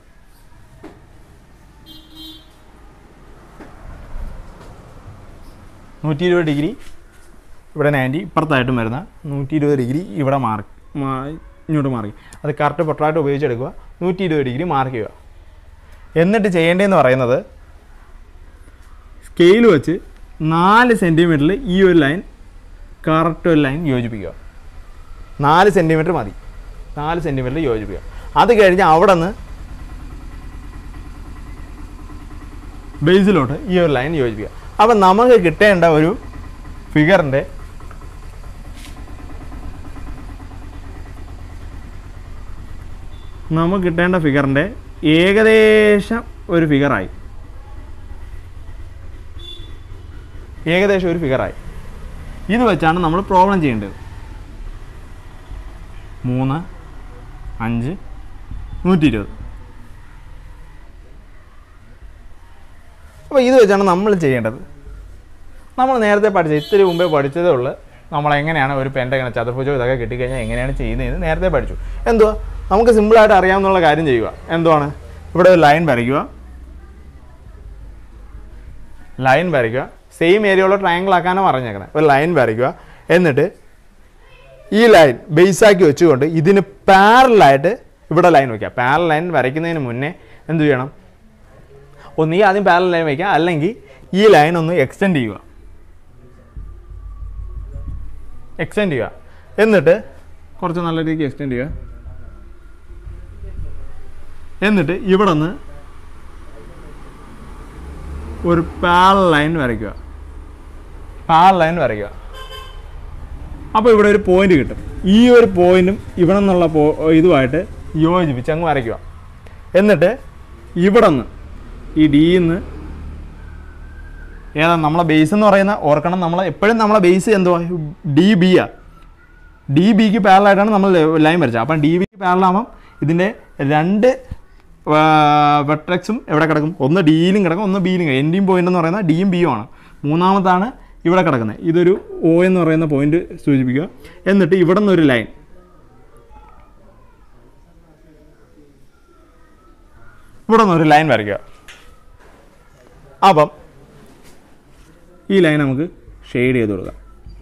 നൂറ്റി ഇരുപത് ഡിഗ്രി ഇവിടെ നയൻറ്റി ഇപ്പുറത്തായിട്ടും വരുന്ന നൂറ്റി ഇരുപത് ഡിഗ്രി ഇവിടെ മാർക്ക് ഇങ്ങോട്ട് മാർക്ക് അത് കറക്റ്റ് പൊട്രാക്ട് ഉപയോഗിച്ചെടുക്കുക നൂറ്റി ഇരുപത് ഡിഗ്രി മാർക്ക് ചെയ്യുക എന്നിട്ട് ചെയ്യേണ്ടതെന്ന് പറയുന്നത് സ്കെയിൽ വെച്ച് നാല് സെൻറ്റിമീറ്ററിൽ ഈ ഒരു ലൈൻ കറക്റ്റ് ഒരു ലൈൻ യോജിപ്പിക്കുക നാല് സെൻറ്റിമീറ്റർ മതി നാല് സെൻറ്റിമീറ്റർ യോജിപ്പിക്കുക അത് കഴിഞ്ഞ് അവിടെ നിന്ന് ബേസിലോട്ട് ഈ ഒരു ലൈൻ യോജിപ്പിക്കുക അപ്പം നമുക്ക് കിട്ടേണ്ട ഒരു ഫിഗറിൻ്റെ നമുക്ക് കിട്ടേണ്ട ഫിഗറിൻ്റെ ഏകദേശം ഒരു ഫിഗറായി ഏകദേശം ഒരു ഫിഗറായി ഇത് വെച്ചാണ് നമ്മൾ പ്രോബ്ലം ചെയ്യേണ്ടത് മൂന്ന് അഞ്ച് നൂറ്റി ഇരുപത് അപ്പോൾ ഇത് വെച്ചാണ് നമ്മൾ ചെയ്യേണ്ടത് നമ്മൾ നേരത്തെ പഠിച്ച ഇത്തിരി മുമ്പേ പഠിച്ചതേ ഉള്ളൂ നമ്മൾ എങ്ങനെയാണ് ഒരു പെൻറ്റങ്ങനെ ചതുർഭുജം ഇതൊക്കെ കിട്ടിക്കഴിഞ്ഞാൽ എങ്ങനെയാണ് ചെയ്യുന്നതെന്ന് നേരത്തെ പഠിച്ചു എന്തുവാ നമുക്ക് സിമ്പിളായിട്ട് അറിയാവുന്ന കാര്യം ചെയ്യുക എന്തുവാണ് ഇവിടെ ഒരു ലൈൻ വരയ്ക്കുക ലൈൻ വരയ്ക്കുക സെയിം ഏരിയയുള്ള ട്രയാങ്കിൾ ആക്കാനാണ് പറഞ്ഞേക്കുന്നത് ഒരു ലൈൻ വരയ്ക്കുക എന്നിട്ട് ഈ ലൈൻ ബേസാക്കി വെച്ചുകൊണ്ട് ഇതിന് പാരലായിട്ട് ഇവിടെ ലൈൻ വയ്ക്കുക പാരൽ ലൈൻ വരയ്ക്കുന്നതിന് മുന്നേ എന്ത് ചെയ്യണം ഒന്നുകിൽ ആദ്യം പാരൽ ലൈൻ വയ്ക്കുക അല്ലെങ്കിൽ ഈ ലൈൻ ഒന്ന് എക്സ്റ്റെൻഡ് ചെയ്യുക എക്സ്റ്റെൻഡ് ചെയ്യുക എന്നിട്ട് കുറച്ച് നല്ല രീതിക്ക് എക്സ്റ്റെൻഡ് ചെയ്യുക എന്നിട്ട് ഇവിടെ നിന്ന് ഒരു പാരൽ ലൈൻ വരയ്ക്കുക പാരൽ ലൈൻ വരയ്ക്കുക അപ്പോൾ ഇവിടെ ഒരു പോയിന്റ് കിട്ടും ഈ ഒരു പോയിന്റും ഇവിടെ നിന്നുള്ള പോ ഇതുമായിട്ട് യോജിപ്പിച്ച് അങ്ങ് വരയ്ക്കുക എന്നിട്ട് ഇവിടെ നിന്ന് ഈ ഡിയിൽ നിന്ന് ഏതാ നമ്മളെ ബേസ് എന്ന് പറയുന്ന ഓർക്കണം നമ്മൾ എപ്പോഴും നമ്മളെ ബേസ് എന്തുവാ ഡി ബി ആ ഡി ബിക്ക് പാരലായിട്ടാണ് നമ്മൾ ലൈൻ വരച്ചത് അപ്പം ഡി ബിക്ക് പാരലാകുമ്പം ഇതിൻ്റെ രണ്ട് വെട്രക്സും എവിടെ കിടക്കും ഒന്ന് ഡിയിലും കിടക്കും ഒന്ന് ബിയിലും കിടക്കും എൻഡിയും പോയിന്റ് എന്ന് പറയുന്നത് ഡിയും ബിയും ആണ് മൂന്നാമത്താണ് ഇവിടെ കിടക്കുന്നത് ഇതൊരു ഒ എന്ന് പറയുന്ന പോയിന്റ് സൂചിപ്പിക്കുക എന്നിട്ട് ഇവിടെ നിന്നൊരു ലൈൻ ഇവിടെ നിന്നൊരു ലൈൻ വരയ്ക്കുക അപ്പം ഈ ലൈൻ നമുക്ക് ഷെയ്ഡ് ചെയ്ത് കൊടുക്കാം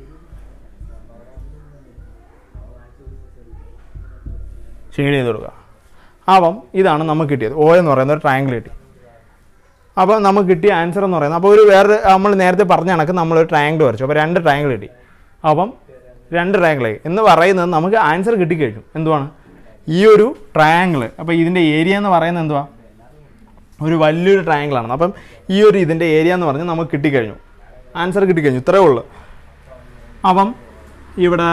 ഷെയ്ഡ് ചെയ്ത് കൊടുക്കുക അപ്പം ഇതാണ് നമുക്ക് കിട്ടിയത് ഓ എന്ന് പറയുന്ന ഒരു ട്രയാങ്കിൾ കിട്ടി അപ്പോൾ നമുക്ക് കിട്ടിയ ആൻസർ എന്ന് പറയുന്നത് അപ്പോൾ ഒരു വേറെ നമ്മൾ നേരത്തെ പറഞ്ഞ കണക്ക് നമ്മൾ ഒരു ട്രയാങ്കിൾ വരച്ചു അപ്പോൾ രണ്ട് ട്രയാങ്കിൾ കിട്ടി അപ്പം രണ്ട് ട്രയാങ്കിൾ എന്ന് പറയുന്നത് നമുക്ക് ആൻസർ കിട്ടിക്കഴിഞ്ഞു എന്തുവാണ് ഈ ഒരു ട്രയാങ്കിൾ അപ്പോൾ ഇതിൻ്റെ ഏരിയ എന്ന് പറയുന്നത് എന്തുവാ ഒരു വലിയൊരു ട്രയാങ്കിളാണ് അപ്പം ഈ ഒരു ഇതിൻ്റെ ഏരിയ എന്ന് പറഞ്ഞാൽ നമുക്ക് കിട്ടിക്കഴിഞ്ഞു ആൻസർ കിട്ടിക്കഴിഞ്ഞു ഇത്രേ ഉള്ളൂ അപ്പം ഇവിടെ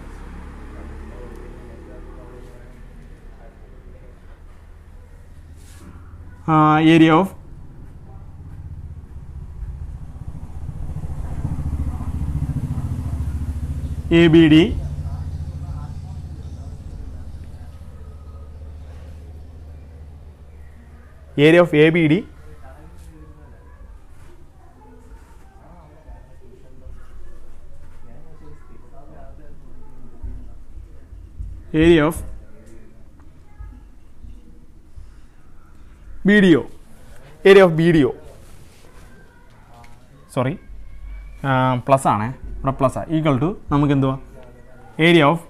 area of A B D area of A B D area of B D O area of B D O sorry plus ആണേ ഇവിടെ പ്ലസ് ആ ഈക്വൽ ടു നമുക്ക് എന്തുവാ ഏരിയ ഓഫ്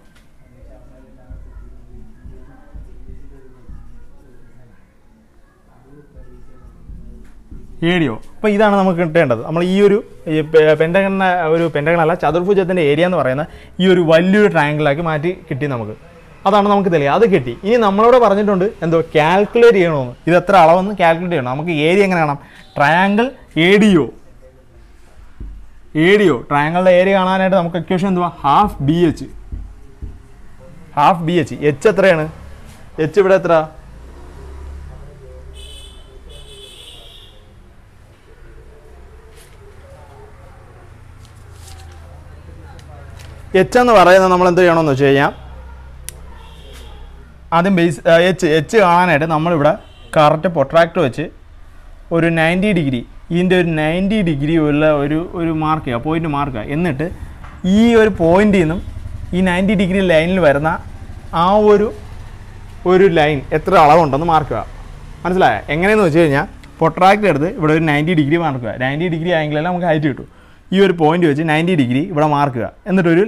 ഏരിയോ അപ്പോൾ ഇതാണ് നമുക്ക് കിട്ടേണ്ടത് നമ്മൾ ഈ ഒരു പെൻഡഗണ ഒരു പെൻഡഗണല്ല ചതുർഭുജത്തിൻ്റെ ഏരിയ എന്ന് പറയുന്ന ഈ ഒരു വലിയൊരു ട്രയാങ്കിളാക്കി മാറ്റി കിട്ടി നമുക്ക് അതാണ് നമുക്ക് തെളിയുക അത് കിട്ടി ഇനി നമ്മളോട് പറഞ്ഞിട്ടുണ്ട് എന്തോ കാൽക്കുലേറ്റ് ചെയ്യണമെന്ന് ഇത് എത്ര അളവെന്ന് കാൽക്കുലേറ്റ് ചെയ്യണം നമുക്ക് ഏരിയ എങ്ങനെ കാണാം triangle A D O A D O ട്രയാങ്കിളിൻ്റെ ഏരിയ കാണാനായിട്ട് നമുക്ക് ഇക്വേഷൻ എന്തുവാ half B H half B H H എത്രയാണ് എച്ച് ഇവിടെ എത്ര എച്ച് എന്ന് പറയുന്നത് നമ്മൾ എന്ത് ചെയ്യണമെന്ന് വെച്ച് കഴിഞ്ഞാൽ ആദ്യം ബേസ് എച്ച് എച്ച് കാണാനായിട്ട് നമ്മളിവിടെ കറക്റ്റ് പൊട്രാക്ടർ വെച്ച് ഒരു നയൻറ്റി ഡിഗ്രി ഇതിൻ്റെ ഒരു നയൻറ്റി ഡിഗ്രി ഉള്ള ഒരു ഒരു മാർക്ക് ചെയ്യുക പോയിന്റ് മാർക്ക് ചെയ്യുക എന്നിട്ട് ഈ ഒരു പോയിന്റിൽ നിന്നും ഈ നയൻറ്റി ഡിഗ്രി ലൈനിൽ വരുന്ന ആ ഒരു ഒരു ലൈൻ എത്ര അളവുണ്ടെന്ന് മാർക്ക് ചെയ്യുക മനസ്സിലായോ എങ്ങനെയെന്ന് വെച്ച് കഴിഞ്ഞാൽ പൊട്രാക്ടർ എടുത്ത് ഇവിടെ ഒരു നയൻറ്റി ഡിഗ്രി മാർക്ക് ചെയ്യുക നയൻറ്റി ഡിഗ്രി ആയെങ്കിലല്ല നമുക്ക് ഹൈറ്റ് കിട്ടും ഈ ഒരു പോയിന്റ് വെച്ച് നയൻറ്റി ഡിഗ്രി ഇവിടെ മാർക്ക് ചെയ്യുക എന്നിട്ടൊരു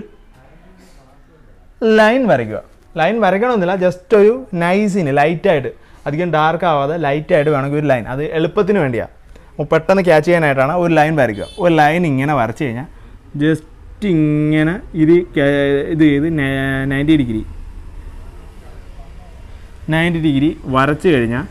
ലൈൻ വരയ്ക്കുക ലൈൻ വരയ്ക്കണമെന്നില്ല ജസ്റ്റ് ഒരു നൈസിന് ലൈറ്റായിട്ട് അധികം ഡാർക്ക് ആവാതെ ലൈറ്റായിട്ട് വേണമെങ്കിൽ ഒരു ലൈൻ അത് എളുപ്പത്തിന് വേണ്ടിയാണ് അപ്പോൾ പെട്ടെന്ന് ക്യാച്ച് ചെയ്യാനായിട്ടാണ് ഒരു ലൈൻ വരയ്ക്കുക ഒരു ലൈൻ ഇങ്ങനെ വരച്ച് കഴിഞ്ഞാൽ ജസ്റ്റ് ഇങ്ങനെ ഇത് ക- ഇത് ചെയ്ത് നയൻറ്റി ഡിഗ്രി നയൻറ്റി ഡിഗ്രി വരച്ച് കഴിഞ്ഞാൽ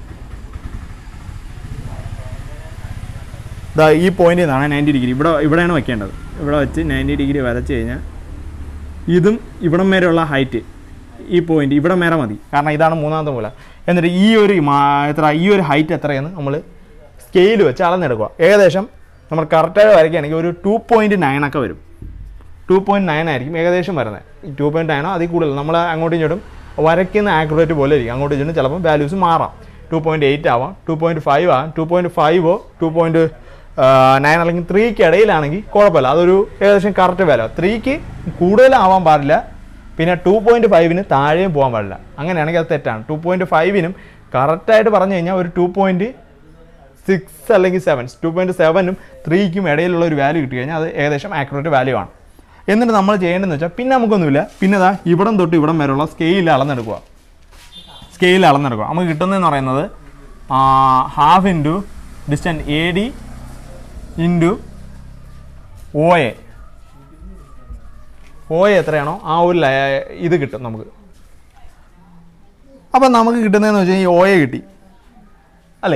ദാ ഈ പോയിന്റിൽ നിന്നാണ് നയൻറ്റി ഡിഗ്രി ഇവിടെ ഇവിടെയാണ് വെക്കേണ്ടത് ഇവിടെ വെച്ച് നയൻറ്റി ഡിഗ്രി വരച്ച് കഴിഞ്ഞാൽ ഇതും ഇവിടം വരെയുള്ള ഹൈറ്റ് ഈ പോയിന്റ് ഇവിടം വരെ മതി കാരണം ഇതാണ് മൂന്നാമത്തെ മൂല എന്നിട്ട് ഈ ഒരു മാ- എത്ര ഈ ഒരു ഹൈറ്റ് എത്രയെന്ന് നമ്മൾ സ്കെയിൽ വെച്ച് അളന്നെടുക്കുക ഏകദേശം നമ്മൾ കറക്റ്റായിട്ട് വരയ്ക്കുകയാണെങ്കിൽ ഒരു ടു പോയിൻറ്റ് നയൻ ഒക്കെ വരും ടു പോയിൻറ്റ് നയൻ ആയിരിക്കും ഏകദേശം വരുന്നത് ഈ ടു പോയിൻറ്റ് നയനോ അതിൽ കൂടുതൽ നമ്മൾ അങ്ങോട്ടും ഇങ്ങോട്ടും വരയ്ക്കുന്ന ആക്യുറേറ്റ് പോലെ ഇരിക്കും അങ്ങോട്ടും ഇങ്ങോട്ടും ചിലപ്പോൾ വാല്യൂസ് മാറാം ടു പോയിൻറ്റ് എയ്റ്റ് ആവാം ടു പോയിൻറ്റ് ഫൈവ് ആവാം ടു പോയിൻറ്റ് ഫൈവോ ടു പോയിൻറ്റ് നയൻ അല്ലെങ്കിൽ ത്രീക്ക് ഇടയിലാണെങ്കിൽ കുഴപ്പമില്ല അതൊരു ഏകദേശം കറക്റ്റ് വില ത്രീക്ക് കൂടുതലാവാൻ പാടില്ല പിന്നെ ടു പോയിൻറ്റ് ഫൈവിന് താഴെയും പോകാൻ പാടില്ല അങ്ങനെയാണെങ്കിൽ അത് തെറ്റാണ് ടു പോയിൻറ്റ് ഫൈവിനും കറക്റ്റായിട്ട് പറഞ്ഞു കഴിഞ്ഞാൽ ഒരു ടു പോയിൻറ്റ് സിക്സ് അല്ലെങ്കിൽ സെവൻ ടു പോയിൻറ്റ് സെവനും ത്രീക്കും ഇടയിലുള്ള ഒരു വാല്യൂ കിട്ടി കഴിഞ്ഞാൽ അത് ഏകദേശം ആക്യുറേറ്റ് വാല്യൂ ആണ് എന്നിട്ട് നമ്മൾ ചെയ്യേണ്ടതെന്ന് വെച്ചാൽ പിന്നെ നമുക്കൊന്നുമില്ല പിന്നെ ഇതാ ഇവിടം തൊട്ട് ഇവിടം വരെയുള്ള സ്കെയിൽ അളന്നെടുക്കുക സ്കെയിൽ അളന്നെടുക്കുക നമുക്ക് കിട്ടുന്നതെന്ന് പറയുന്നത് half into distance A D into O A O A എത്രയാണോ ആ ഒരു ലയ- ഇത് കിട്ടും നമുക്ക് അപ്പം നമുക്ക് കിട്ടുന്നതെന്ന് വെച്ച് കഴിഞ്ഞാൽ ഒ എ കിട്ടി അല്ലേ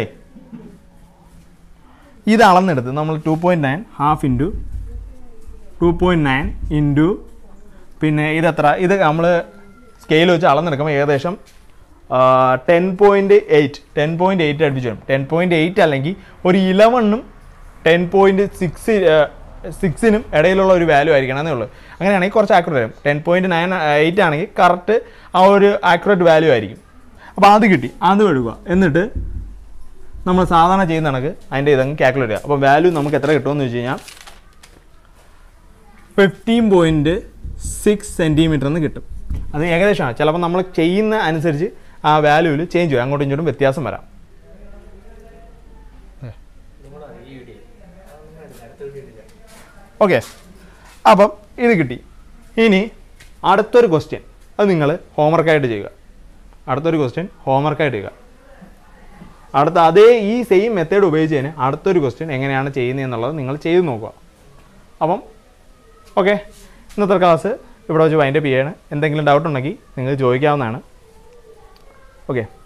ഇത് അളന്നെടുത്ത് നമ്മൾ two point nine half into two point nine into പിന്നെ ഇതെത്ര ഇത് നമ്മൾ സ്കെയിൽ വെച്ച് അളന്നെടുക്കുമ്പോൾ ഏകദേശം ten point eight ten point eight അടുപ്പിച്ച് വരും ടെൻ പോയിൻറ്റ് എയ്റ്റ് അല്ലെങ്കിൽ ഒരു ഇലവണ്ണും ടെൻ പോയിൻറ്റ് സിക്സ് സിക്സിനും ഇടയിലുള്ള ഒരു വാല്യൂ ആയിരിക്കണം എന്നേ ഉള്ളൂ അങ്ങനെയാണെങ്കിൽ കുറച്ച് ആക്യുറേറ്റ് വരും ടെൻ പോയിൻറ്റ് നയൻ എയ്റ്റ് ആണെങ്കിൽ കറക്റ്റ് ആ ഒരു ആക്യുറേറ്റ് വാല്യൂ ആയിരിക്കും അപ്പോൾ അത് കിട്ടി അത് എടുക്കുക എന്നിട്ട് നമ്മൾ സാധാരണ ചെയ്യുന്ന കണക്ക് അതിൻ്റെ ഇതങ്ങ് കാൽക്കുലേറ്റ് ചെയ്യുക അപ്പോൾ വാല്യൂ നമുക്ക് എത്ര കിട്ടുമെന്ന് വെച്ച് കഴിഞ്ഞാൽ ഫിഫ്റ്റീൻ പോയിൻറ്റ് സിക്സ് സെൻറ്റിമീറ്റർ എന്ന് കിട്ടും അത് ഏകദേശമാണ് ചിലപ്പോൾ നമ്മൾ ചെയ്യുന്ന അനുസരിച്ച് ആ വാല്യൂവിൽ ചേഞ്ച് വരും അങ്ങോട്ടും ഇങ്ങോട്ടും വ്യത്യാസം വരാം ഓക്കെ അപ്പം ഇത് കിട്ടി ഇനി അടുത്തൊരു ക്വസ്റ്റ്യൻ അത് നിങ്ങൾ ഹോംവർക്കായിട്ട് ചെയ്യുക അടുത്തൊരു ക്വസ്റ്റ്യൻ ഹോംവർക്കായിട്ട് ചെയ്യുക അടുത്ത അതേ ഈ സെയിം മെത്തേഡ് ഉപയോഗിച്ച് തന്നെ അടുത്തൊരു ക്വസ്റ്റ്യൻ എങ്ങനെയാണ് ചെയ്യുന്നത് എന്നുള്ളത് നിങ്ങൾ ചെയ്ത് നോക്കുക അപ്പം ഓക്കെ ഇന്നത്തെ ക്ലാസ് ഇവിടെ വെച്ച് വൈൻഡപ്പ് ചെയ്യാണ് എന്തെങ്കിലും ഡൗട്ട് ഉണ്ടെങ്കിൽ നിങ്ങൾ ചോദിക്കാവുന്നതാണ് ഓക്കെ